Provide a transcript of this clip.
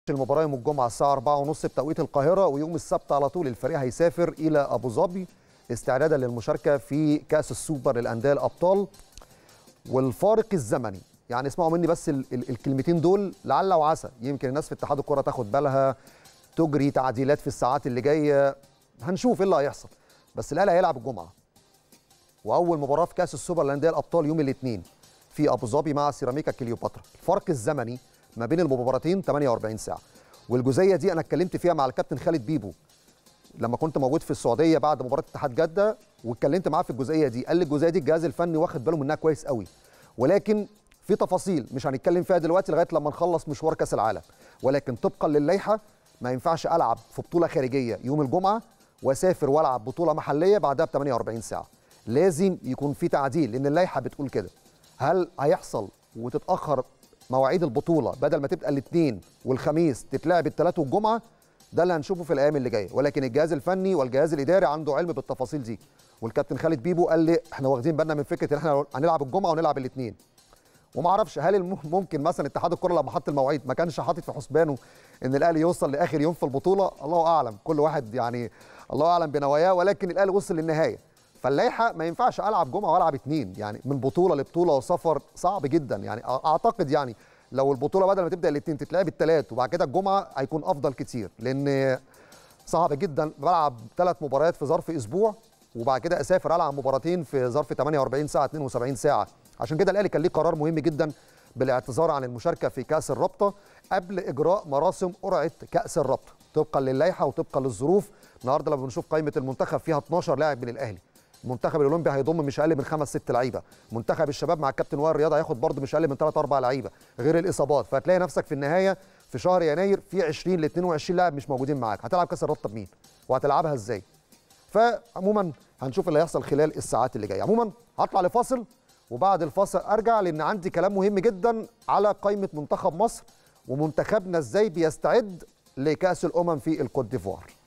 المباراه يوم الجمعه الساعه 4:30 بتوقيت القاهره ويوم السبت على طول الفريق هيسافر الى ابو ظبي استعدادا للمشاركه في كاس السوبر للانديه الابطال والفارق الزمني يعني اسمعوا مني بس ال ال الكلمتين دول لعل وعسى يمكن الناس في اتحاد الكره تاخد بالها تجري تعديلات في الساعات اللي جايه هنشوف ايه اللي هيحصل بس الاهلي هيلعب الجمعه واول مباراه في كاس السوبر للانديه الابطال يوم الاثنين في ابو ظبي مع سيراميكا كليوباترا الفرق الزمني ما بين المباراتين 48 ساعه والجزئيه دي انا اتكلمت فيها مع الكابتن خالد بيبو لما كنت موجود في السعوديه بعد مباراه اتحاد جده واتكلمت معاه في الجزئيه دي قال لي الجزئيه دي الجهاز الفني واخد باله منها كويس قوي ولكن في تفاصيل مش هنتكلم فيها دلوقتي لغايه لما نخلص مشوار كاس العالم ولكن طبقا للائحه ما ينفعش العب في بطوله خارجيه يوم الجمعه واسافر والعب بطوله محليه بعدها ب 48 ساعه لازم يكون في تعديل لان اللائحه بتقول كده هل هيحصل وتتاخر مواعيد البطوله بدل ما تبقى الاثنين والخميس تتلعب الثلاث والجمعه ده اللي هنشوفه في الايام اللي جايه ولكن الجهاز الفني والجهاز الاداري عنده علم بالتفاصيل دي والكابتن خالد بيبو قال لي احنا واخدين بالنا من فكره ان احنا هنلعب الجمعه ونلعب الاثنين وما اعرفش هل ممكن مثلا اتحاد الكره لما حط المواعيد ما كانش حاطط في حسبانه ان الاهلي يوصل لاخر يوم في البطوله الله اعلم كل واحد يعني الله اعلم بنواياه ولكن الاهلي وصل للنهايه فاللائحه ما ينفعش العب جمعه والعب اثنين يعني من بطوله لبطوله وسفر صعب جدا يعني اعتقد يعني لو البطوله بدل ما تبدا الاثنين تتلعب الثلاث وبعد كده الجمعه هيكون افضل كتير لان صعب جدا بلعب ثلاث مباريات في ظرف اسبوع وبعد كده اسافر العب مباراتين في ظرف 48 ساعه 72 ساعه عشان كده الاهلي كان ليه قرار مهم جدا بالاعتذار عن المشاركه في كاس الرابطه قبل اجراء مراسم قرعه كاس الرابطه طبقا للائحه وطبقا للظروف النهارده لما بنشوف قائمه المنتخب فيها 12 لاعب من الاهلي المنتخب الاولمبي هيضم مش اقل من خمس ست لعيبه منتخب الشباب مع الكابتن وائل رياض هياخد برده مش اقل من ثلاث اربع لعيبه غير الاصابات فهتلاقي نفسك في النهايه في شهر يناير في 20 ل 22 لاعب مش موجودين معاك هتلعب كاس الرابطه بمين وهتلعبها ازاي فعموما هنشوف اللي هيحصل خلال الساعات اللي جايه عموما هطلع لفاصل وبعد الفاصل ارجع لان عندي كلام مهم جدا على قائمه منتخب مصر ومنتخبنا ازاي بيستعد لكاس الامم في الكوت ديفوار